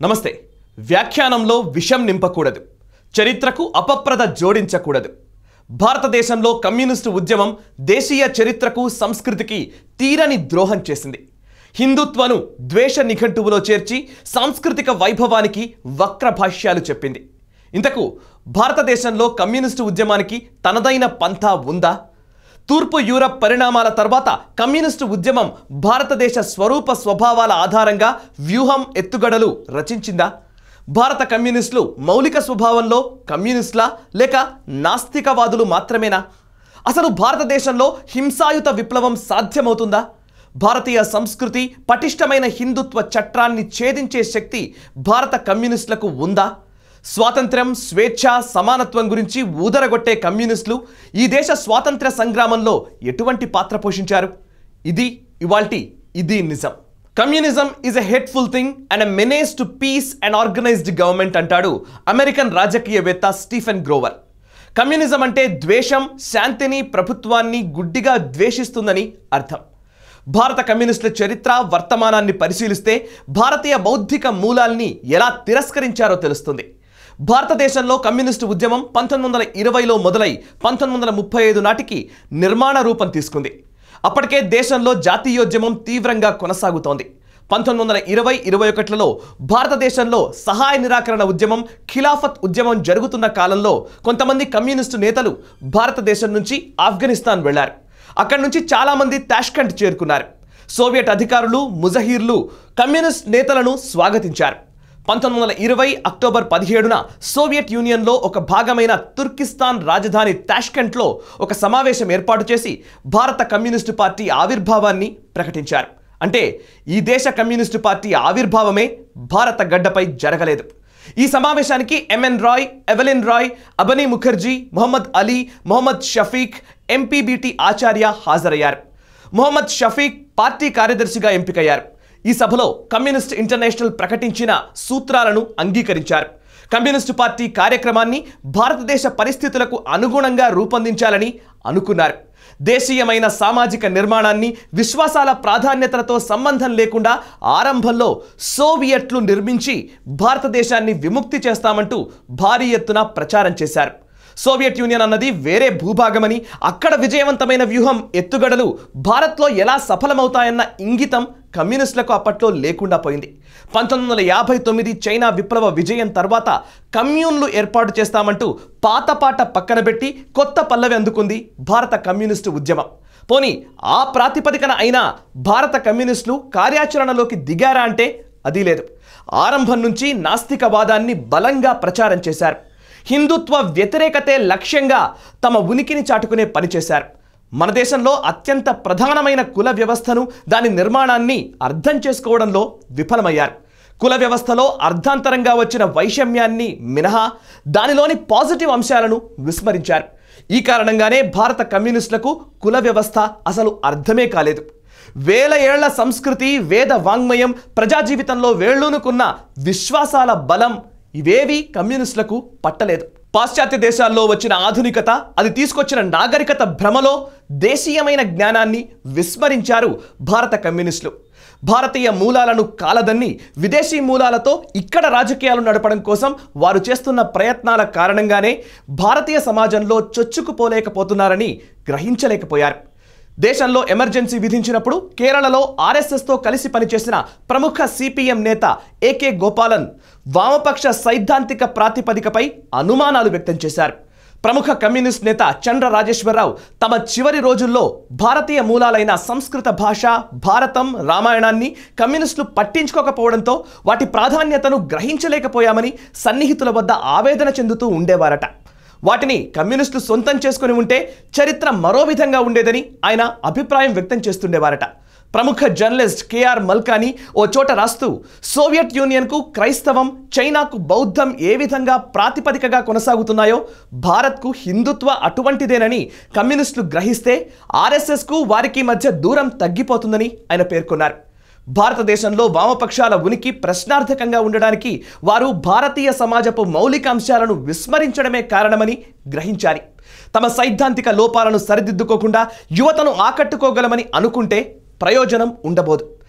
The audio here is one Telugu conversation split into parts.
నమస్తే వ్యాఖ్యానంలో విషం నింపకూడదు చరిత్రకు అపప్రద జోడించకూడదు భారతదేశంలో కమ్యూనిస్టు ఉద్యమం దేశీయ చరిత్రకు సంస్కృతికి తీరని ద్రోహం చేసింది హిందుత్వను ద్వేష నిఘంటువులో చేర్చి సాంస్కృతిక వైభవానికి వక్ర భాష్యాలు చెప్పింది ఇంతకు భారతదేశంలో కమ్యూనిస్టు ఉద్యమానికి తనదైన పంథా ఉందా తూర్పు యూరప్ పరిణామాల తర్వాత కమ్యూనిస్టు ఉద్యమం భారతదేశ స్వరూప స్వభావాల ఆధారంగా వ్యూహం ఎత్తుగడలు రచించిందా భారత కమ్యూనిస్టులు మౌలిక స్వభావంలో కమ్యూనిస్టులా లేక నాస్తికవాదులు మాత్రమేనా అసలు భారతదేశంలో హింసాయుత విప్లవం సాధ్యమవుతుందా భారతీయ సంస్కృతి పటిష్టమైన హిందుత్వ చట్రాన్ని ఛేదించే శక్తి భారత కమ్యూనిస్టులకు ఉందా స్వాతంత్ర్యం స్వేచ్ఛ సమానత్వం గురించి ఊదరగొట్టే కమ్యూనిస్టులు ఈ దేశ స్వాతంత్ర్య సంగ్రామంలో ఎటువంటి పాత్ర పోషించారు ఇది ఇవాల్టి ఇది నిజం communism is a hateful thing and a menace to peace and organised government అంటాడు అమెరికన్ రాజకీయవేత్త స్టీఫెన్ గ్రోవర్ కమ్యూనిజం అంటే ద్వేషం శాంతిని ప్రభుత్వాన్ని గుడ్డిగా ద్వేషిస్తుందని అర్థం భారత కమ్యూనిస్టుల చరిత్ర వర్తమానాన్ని పరిశీలిస్తే భారతీయ బౌద్ధిక మూలాల్ని ఎలా తిరస్కరించారో తెలుస్తుంది భారతదేశంలో కమ్యూనిస్టు ఉద్యమం పంతొమ్మిది వందల ఇరవైలో మొదలై పంతొమ్మిది వందల ముప్పై ఐదు నాటికి నిర్మాణ రూపం తీసుకుంది అప్పటికే దేశంలో జాతీయోద్యమం తీవ్రంగా కొనసాగుతోంది పంతొమ్మిది వందల ఇరవై ఇరవై ఒకటిలో భారతదేశంలో సహాయ నిరాకరణ ఉద్యమం ఖిలాఫత్ ఉద్యమం జరుగుతున్న కాలంలో కొంతమంది కమ్యూనిస్టు నేతలు భారతదేశం నుంచి ఆఫ్ఘనిస్తాన్ వెళ్లారు అక్కడి నుంచి చాలామంది తాష్కంట్ చేరుకున్నారు సోవియట్ అధికారులు ముజహీర్లు కమ్యూనిస్ట్ నేతలను స్వాగతించారు పంతొమ్మిది వందల ఇరవై అక్టోబర్ పదిహేడున సోవియట్ యూనియన్లో ఒక భాగమైన తుర్కిస్తాన్ రాజధాని తాష్కెంట్లో ఒక సమావేశం ఏర్పాటు చేసి భారత కమ్యూనిస్టు పార్టీ ఆవిర్భావాన్ని ప్రకటించారు అంటే ఈ దేశ కమ్యూనిస్టు పార్టీ ఆవిర్భావమే భారత గడ్డపై జరగలేదు ఈ సమావేశానికి M N Roy Evelyn Roy Abani Mukherjee Mohammad Ali Mohammad Shafiq M P B T Acharya హాజరయ్యారు మొహమ్మద్ షఫీక్ పార్టీ కార్యదర్శిగా ఎంపికయ్యారు ఈ సభలో కమ్యూనిస్ట్ ఇంటర్నేషనల్ ప్రకటించిన సూత్రాలను అంగీకరించారు కమ్యూనిస్టు పార్టీ కార్యక్రమాన్ని భారతదేశ పరిస్థితులకు అనుగుణంగా రూపొందించాలని అనుకున్నారు దేశీయమైన సామాజిక నిర్మాణాన్ని విశ్వాసాల ప్రాధాన్యతలతో సంబంధం లేకుండా ఆరంభంలో సోవియట్లు నిర్మించి భారతదేశాన్ని విముక్తి చేస్తామంటూ భారీ ఎత్తున ప్రచారం చేశారు సోవియట్ యూనియన్ అన్నది వేరే భూభాగమని అక్కడ విజయవంతమైన వ్యూహం ఎత్తుగడలు భారత్లో ఎలా సఫలమవుతాయన్న ఇంగితం కమ్యూనిస్టులకు అప్పట్లో లేకుండా పోయింది పంతొమ్మిది వందల యాభై తొమ్మిది చైనా విప్లవ విజయం తర్వాత కమ్యూన్లు ఏర్పాటు చేస్తామంటూ పాత పాట పక్కన పెట్టి కొత్త పల్లవి అందుకుంది భారత కమ్యూనిస్టు ఉద్యమం పోనీ ఆ ప్రాతిపదికన అయినా భారత కమ్యూనిస్టులు కార్యాచరణలోకి దిగారా అంటే అది లేదు ఆరంభం నుంచి నాస్తికవాదాన్ని బలంగా ప్రచారం చేశారు హిందుత్వ వ్యతిరేకతే లక్ష్యంగా తమ ఉనికిని చాటుకునే పనిచేశారు మన దేశంలో అత్యంత ప్రధానమైన కుల వ్యవస్థను దాని నిర్మాణాన్ని అర్థం చేసుకోవడంలో విఫలమయ్యారు కుల వ్యవస్థలో అర్ధాంతరంగా వచ్చిన వైషమ్యాన్ని మినహా దానిలోని పాజిటివ్ అంశాలను విస్మరించారు ఈ కారణంగానే భారత కమ్యూనిస్టులకు కుల వ్యవస్థ అసలు అర్థమే కాలేదు వేల ఏళ్ల సంస్కృతి వేద వాంగ్మయం ప్రజా జీవితంలో వేళ్ళూనుకున్న విశ్వాసాల బలం ఇవేవి కమ్యూనిస్టులకు పట్టలేదు పాశ్చాత్య దేశాల్లో వచ్చిన ఆధునికత అది తీసుకొచ్చిన నాగరికత భ్రమలో దేశీయమైన జ్ఞానాన్ని విస్మరించారు భారత కమ్యూనిస్టులు భారతీయ మూలాలను కాలదన్ని విదేశీ మూలాలతో ఇక్కడ రాజకీయాలు నడపడం కోసం వారు చేస్తున్న ప్రయత్నాల కారణంగానే భారతీయ సమాజంలో చొచ్చుకుపోలేకపోతున్నారని గ్రహించలేకపోయారు దేశంలో ఎమర్జెన్సీ విధించినప్పుడు కేరళలో ఆర్ఎస్ఎస్తో కలిసి పనిచేసిన ప్రముఖ సిపిఎం నేత ఏకే గోపాలన్ వామపక్ష సైద్ధాంతిక ప్రాతిపదికపై అనుమానాలు వ్యక్తం చేశారు ప్రముఖ కమ్యూనిస్ట్ నేత చంద్ర రాజేశ్వరరావు తమ చివరి రోజుల్లో భారతీయ మూలాలైన సంస్కృత భాష భారతం రామాయణాన్ని కమ్యూనిస్టులు పట్టించుకోకపోవడంతో వాటి ప్రాధాన్యతను గ్రహించలేకపోయామని సన్నిహితుల వద్ద ఆవేదన చెందుతూ ఉండేవారట వాటిని కమ్యూనిస్టులు సొంతం చేసుకుని ఉంటే చరిత్ర మరో విధంగా ఉండేదని ఆయన అభిప్రాయం వ్యక్తం చేస్తుండేవారట ప్రముఖ జర్నలిస్ట్ కేఆర్ మల్కాని ఓ చోట రాస్తూ సోవియట్ యూనియన్కు క్రైస్తవం చైనాకు బౌద్ధం ఏ విధంగా ప్రాతిపదికగా కొనసాగుతున్నాయో భారత్కు హిందుత్వ అటువంటిదేనని కమ్యూనిస్టులు గ్రహిస్తే ఆర్ఎస్ఎస్కు వారికి మధ్య దూరం తగ్గిపోతుందని ఆయన పేర్కొన్నారు భారతదేశంలో వామపక్షాల ఉనికి ప్రశ్నార్థకంగా ఉండడానికి వారు భారతీయ సమాజపు మౌలిక అంశాలను విస్మరించడమే కారణమని గ్రహించాలి తమ సైద్ధాంతిక లోపాలను సరిదిద్దుకోకుండా యువతను ఆకట్టుకోగలమని అనుకుంటే ప్రయోజనం ఉండబోదు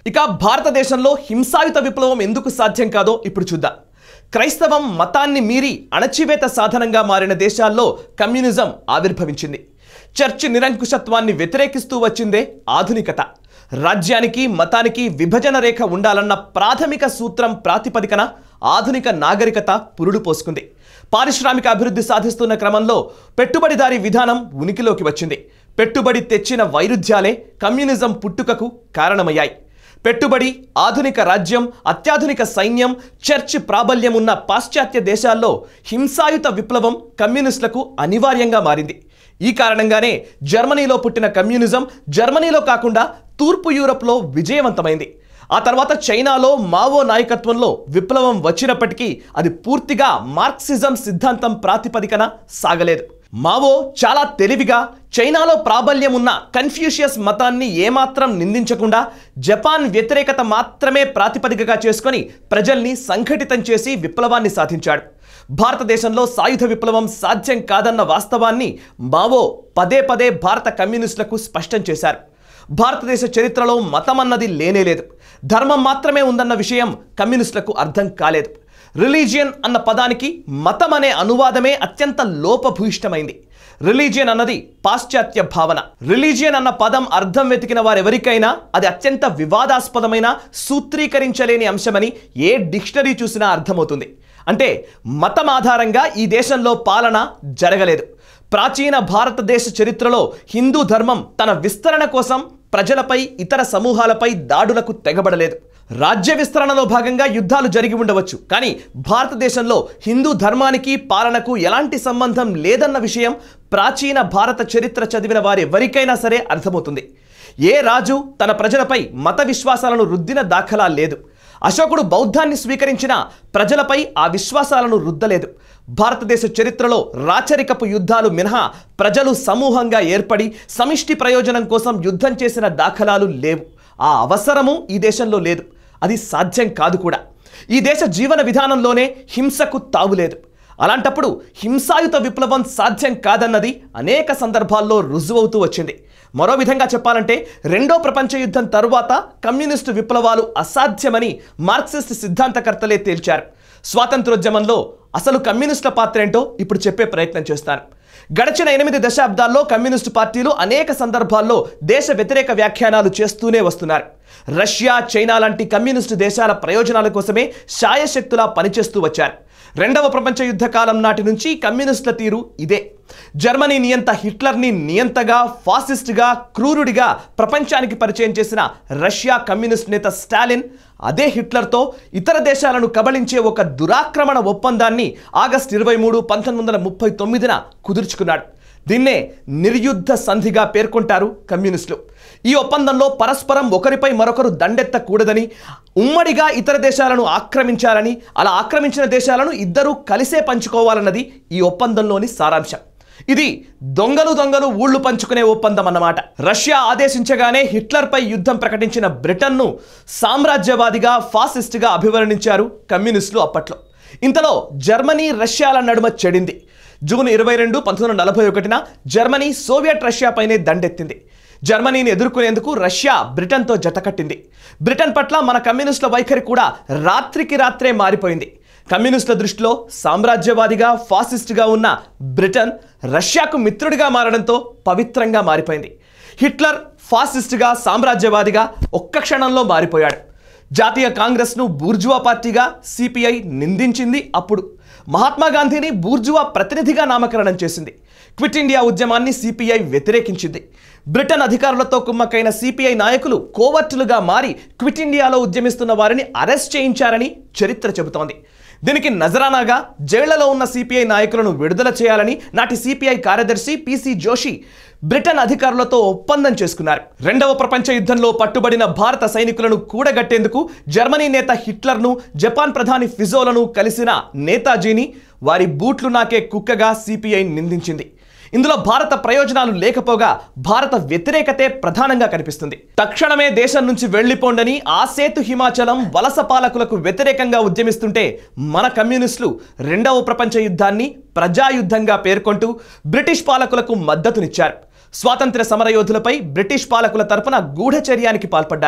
ఇక భారతదేశంలో హింసాయుత విప్లవం ఎందుకు సాధ్యం కాదో ఇప్పుడు చూద్దాం క్రైస్తవం మతాన్ని మీరి అణచివేత సాధనంగా మారిన దేశాల్లో కమ్యూనిజం ఆవిర్భవించింది చర్చ్ నిరంకుశత్వాన్ని వ్యతిరేకిస్తూ వచ్చిందే ఆధునికత రాజ్యానికి మతానికి విభజన రేఖ ఉండాలన్న ప్రాథమిక సూత్రం ప్రాతిపదికన ఆధునిక నాగరికత పురుడు పోసుకుంది పారిశ్రామిక అభివృద్ధి సాధిస్తున్న క్రమంలో పెట్టుబడిదారీ విధానం ఉనికిలోకి వచ్చింది పెట్టుబడి తెచ్చిన వైరుధ్యాలే కమ్యూనిజం పుట్టుకకు కారణమయ్యాయి పెట్టుబడి ఆధునిక రాజ్యం అత్యాధునిక సైన్యం చర్చ్ ప్రాబల్యం ఉన్న పాశ్చాత్య దేశాల్లో హింసాయుత విప్లవం కమ్యూనిస్టులకు అనివార్యంగా మారింది ఈ కారణంగానే జర్మనీలో పుట్టిన కమ్యూనిజం జర్మనీలో కాకుండా తూర్పు యూరప్లో విజయవంతమైంది ఆ తర్వాత చైనాలో మావో నాయకత్వంలో విప్లవం వచ్చినప్పటికీ అది పూర్తిగా మార్క్సిజం సిద్ధాంతం ప్రాతిపదికన సాగలేదు మావో చాలా తెలివిగా చైనాలో ప్రాబల్యం ఉన్న కన్ఫ్యూషియస్ మతాన్ని ఏమాత్రం నిందించకుండా జపాన్ వ్యతిరేకత మాత్రమే ప్రాతిపదికగా చేసుకొని ప్రజల్ని సంఘటితం చేసి విప్లవాన్ని సాధించాడు భారతదేశంలో సాయుధ విప్లవం సాధ్యం కాదన్న వాస్తవాన్ని మావో పదే పదే భారత కమ్యూనిస్టులకు స్పష్టం చేశారు భారతదేశ చరిత్రలో మతం అన్నది లేనేలేదు ధర్మం మాత్రమే ఉందన్న విషయం కమ్యూనిస్టులకు అర్థం కాలేదు రిలీజియన్ అన్న పదానికి మతం అనే అనువాదమే అత్యంత లోపభూయిష్టమైంది రిలీజియన్ అన్నది పాశ్చాత్య భావన రిలీజియన్ అన్న పదం అర్థం వెతికిన వారెవరికైనా అది అత్యంత వివాదాస్పదమైన సూత్రీకరించలేని అంశమని ఏ డిక్షనరీ చూసినా అర్థమవుతుంది అంటే మతం ఆధారంగా ఈ దేశంలో పాలన జరగలేదు ప్రాచీన భారతదేశ చరిత్రలో హిందూ ధర్మం తన విస్తరణ కోసం ప్రజలపై ఇతర సమూహాలపై దాడులకు తెగబడలేదు రాజ్య విస్తరణలో భాగంగా యుద్ధాలు జరిగి ఉండవచ్చు కానీ భారతదేశంలో హిందూ ధర్మానికి పాలనకు ఎలాంటి సంబంధం లేదన్న విషయం ప్రాచీన భారత చరిత్ర చదివిన వారి ఎవరికైనా సరే అర్థమవుతుంది ఏ రాజు తన ప్రజలపై మత విశ్వాసాలను రుద్దిన దాఖలా లేదు అశోకుడు బౌద్ధాన్ని స్వీకరించిన ప్రజలపై ఆ విశ్వాసాలను రుద్దలేదు భారతదేశ చరిత్రలో రాచరికపు యుద్ధాలు మినహా ప్రజలు సమూహంగా ఏర్పడి సమిష్టి ప్రయోజనం కోసం యుద్ధం చేసిన దాఖలాలు లేవు ఆ అవసరము ఈ దేశంలో లేదు అది సాధ్యం కాదు కూడా ఈ దేశ జీవన విధానంలోనే హింసకు తావులేదు అలాంటప్పుడు హింసాయుత విప్లవం సాధ్యం కాదన్నది అనేక సందర్భాల్లో రుజువవుతూ వచ్చింది మరో విధంగా చెప్పాలంటే రెండో ప్రపంచ యుద్ధం తరువాత కమ్యూనిస్టు విప్లవాలు అసాధ్యమని మార్క్సిస్ట్ సిద్ధాంతకర్తలే తేల్చారు స్వాతంత్రోద్యమంలో అసలు కమ్యూనిస్టుల పాత్ర ఏంటో ఇప్పుడు చెప్పే ప్రయత్నం చేస్తాను గడిచిన ఎనిమిది దశాబ్దాల్లో కమ్యూనిస్టు పార్టీలు అనేక సందర్భాల్లో దేశ వ్యతిరేక వ్యాఖ్యానాలు చేస్తూనే వస్తున్నారు రష్యా చైనా లాంటి కమ్యూనిస్టు దేశాల ప్రయోజనాల కోసమే శాయశక్తులా పనిచేస్తూ వచ్చారు రెండవ ప్రపంచ యుద్ధ కాలం నాటి నుంచి కమ్యూనిస్టుల తీరు ఇదే జర్మనీ నియంత హిట్లర్ని నియంతగా ఫాసిస్ట్గా క్రూరుడిగా ప్రపంచానికి పరిచయం చేసిన రష్యా కమ్యూనిస్ట్ నేత స్టాలిన్ అదే హిట్లర్తో ఇతర దేశాలను కబళించే ఒక దురాక్రమణ ఒప్పందాన్ని ఆగస్టు ఇరవై మూడు పంతొమ్మిది వందల ముప్పై తొమ్మిదిన కుదుర్చుకున్నాడు దీన్నే నిర్యుద్ధ సంధిగా పేర్కొంటారు కమ్యూనిస్టులు ఈ ఒప్పందంలో పరస్పరం ఒకరిపై మరొకరు దండెత్తకూడదని ఉమ్మడిగా ఇతర దేశాలను ఆక్రమించాలని అలా ఆక్రమించిన దేశాలను ఇద్దరూ కలిసే పంచుకోవాలన్నది ఈ ఒప్పందంలోని సారాంశం ఇది దొంగలు దొంగలు ఊళ్ళు పంచుకునే ఒప్పందం అన్నమాట రష్యా ఆదేశించగానే హిట్లర్పై యుద్ధం ప్రకటించిన బ్రిటన్ను సామ్రాజ్యవాదిగా ఫాసిస్ట్గా అభివర్ణించారు కమ్యూనిస్టులు అప్పట్లో ఇంతలో జర్మనీ రష్యాల నడుమ చెడింది జూన్ ఇరవై రెండు పంతొమ్మిది వందల నలభై ఒకటిన జర్మనీ సోవియట్ రష్యాపైనే దండెత్తింది జర్మనీని ఎదుర్కొనేందుకు రష్యా బ్రిటన్తో జతకట్టింది బ్రిటన్ పట్ల మన కమ్యూనిస్టుల వైఖరి కూడా రాత్రికి రాత్రే మారిపోయింది కమ్యూనిస్టుల దృష్టిలో సామ్రాజ్యవాదిగా ఫాసిస్ట్గా ఉన్న బ్రిటన్ రష్యాకు మిత్రుడిగా మారడంతో పవిత్రంగా మారిపోయింది హిట్లర్ ఫాసిస్ట్గా సామ్రాజ్యవాదిగా ఒక్క క్షణంలో మారిపోయాడు జాతీయ కాంగ్రెస్ను బూర్జువా పార్టీగా సిపిఐ నిందించింది అప్పుడు మహాత్మా గాంధీని బూర్జువా ప్రతినిధిగా నామకరణం చేసింది క్విట్ ఇండియా ఉద్యమాన్ని సిపిఐ వ్యతిరేకించింది బ్రిటన్ అధికారులతో కుమ్మక్కైన సిపిఐ నాయకులు కోవర్టులుగా మారి క్విట్ ఇండియాలో ఉద్యమిస్తున్న వారిని అరెస్ట్ చేయించారని చరిత్ర చెబుతోంది దీనికి నజరానాగా జైళ్లలో ఉన్న సిపిఐ నాయకులను విడుదల చేయాలని నాటి సిపిఐ కార్యదర్శి పిసి జోషి బ్రిటన్ అధికారులతో ఒప్పందం చేసుకున్నారు రెండవ ప్రపంచ యుద్ధంలో పట్టుబడిన భారత సైనికులను కూడగట్టేందుకు జర్మనీ నేత హిట్లర్ను జపాన్ ప్రధాని ఫిజోలను కలిసిన నేతాజీని వారి బూట్లు నాకే కుక్కగా సిపిఐ నిందించింది ఇందులో భారత ప్రయోజనాలు లేకపోగా భారత వ్యతిరేకతే ప్రధానంగా కనిపిస్తుంది తక్షణమే దేశం నుంచి వెళ్లిపోండని ఆ సేతు హిమాచలం వలస పాలకులకు వ్యతిరేకంగా ఉద్యమిస్తుంటే మన కమ్యూనిస్టులు రెండవ ప్రపంచ యుద్ధాన్ని ప్రజాయుద్ధంగా పేర్కొంటూ బ్రిటిష్ పాలకులకు మద్దతునిచ్చారు స్వాతంత్ర్య సమరయోధులపై బ్రిటిష్ పాలకుల తరపున గూఢచర్యానికి పాల్పడ్డారు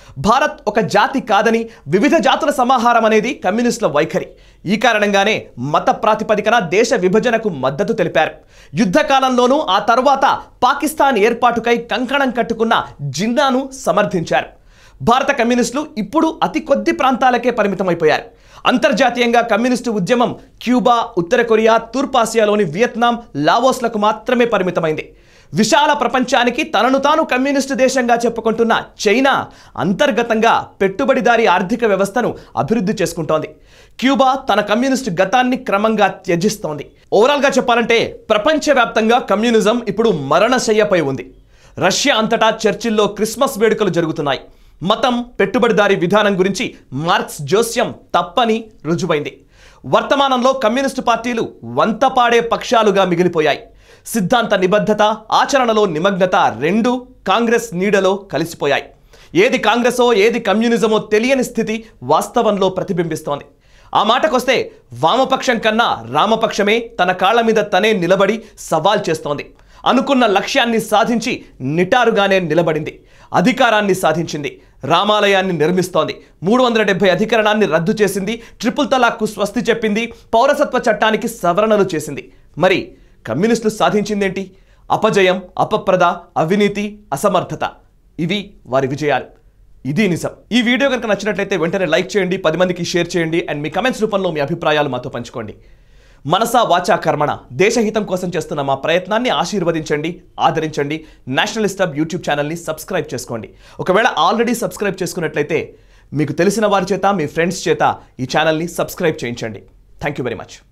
భారత్ ఒక జాతి కాదని వివిధ జాతుల సమాహారం అనేది కమ్యూనిస్టుల వైఖరి ఈ కారణంగానే మత ప్రాతిపదికన దేశ విభజనకు మద్దతు తెలిపారు యుద్ధ కాలంలోనూ ఆ తర్వాత పాకిస్తాన్ ఏర్పాటుకై కంకణం కట్టుకున్న జిన్నాను సమర్థించారు భారత కమ్యూనిస్టులు ఇప్పుడు అతి కొద్ది ప్రాంతాలకే పరిమితమైపోయారు అంతర్జాతీయంగా కమ్యూనిస్టు ఉద్యమం క్యూబా ఉత్తర కొరియా తూర్పాసియాలోని వియత్నాం లావోస్లకు మాత్రమే పరిమితమైంది విశాల ప్రపంచానికి తనను తాను కమ్యూనిస్టు దేశంగా చెప్పుకుంటున్న చైనా అంతర్గతంగా పెట్టుబడిదారీ ఆర్థిక వ్యవస్థను అభివృద్ధి చేసుకుంటోంది క్యూబా తన కమ్యూనిస్టు గతాన్ని క్రమంగా త్యజిస్తోంది ఓవరాల్గా చెప్పాలంటే ప్రపంచవ్యాప్తంగా కమ్యూనిజం ఇప్పుడు మరణశయ్యపై ఉంది రష్యా అంతటా చర్చిల్లో క్రిస్మస్ వేడుకలు జరుగుతున్నాయి మతం పెట్టుబడిదారీ విధానం గురించి మార్క్స్ జోస్యం తప్పని రుజువైంది వర్తమానంలో కమ్యూనిస్టు పార్టీలు వంతపాడే పక్షాలుగా మిగిలిపోయాయి సిద్ధాంత నిబద్ధత ఆచరణలో నిమగ్నత రెండు కాంగ్రెస్ నీడలో కలిసిపోయాయి ఏది కాంగ్రెసో ఏది కమ్యూనిజమో తెలియని స్థితి వాస్తవంలో ప్రతిబింబిస్తోంది ఆ మాటకొస్తే వామపక్షం కన్నా రామపక్షమే తన కాళ్ల మీద తనే నిలబడి సవాల్ చేస్తోంది అనుకున్న లక్ష్యాన్ని సాధించి నిటారుగానే నిలబడింది అధికారాన్ని సాధించింది రామాలయాన్ని నిర్మిస్తోంది మూడు వందల డెబ్బై అధికరణాన్ని రద్దు చేసింది ట్రిపుల్ తలాక్కు స్వస్తి చెప్పింది పౌరసత్వ చట్టానికి సవరణలు చేసింది మరి కమ్యూనిస్టులు సాధించిందేంటి అపజయం అపప్రద అవినీతి అసమర్థత ఇవి వారి విజయాలు ఇది నిజం ఈ వీడియో కనుక నచ్చినట్లయితే వెంటనే లైక్ చేయండి పది మందికి షేర్ చేయండి అండ్ మీ కమెంట్స్ రూపంలో మీ అభిప్రాయాలు మాతో పంచుకోండి మనసా వాచా కర్మణ దేశహితం కోసం చేస్తున్న మా ప్రయత్నాన్ని ఆశీర్వదించండి ఆదరించండి నేషనలిస్ట్ హబ్ యూట్యూబ్ ఛానల్ని సబ్స్క్రైబ్ చేసుకోండి ఒకవేళ ఆల్రెడీ సబ్స్క్రైబ్ చేసుకున్నట్లయితే మీకు తెలిసిన వారి చేత మీ ఫ్రెండ్స్ చేత ఈ ఛానల్ని సబ్స్క్రైబ్ చేయించండి థ్యాంక్ యూ వెరీ మచ్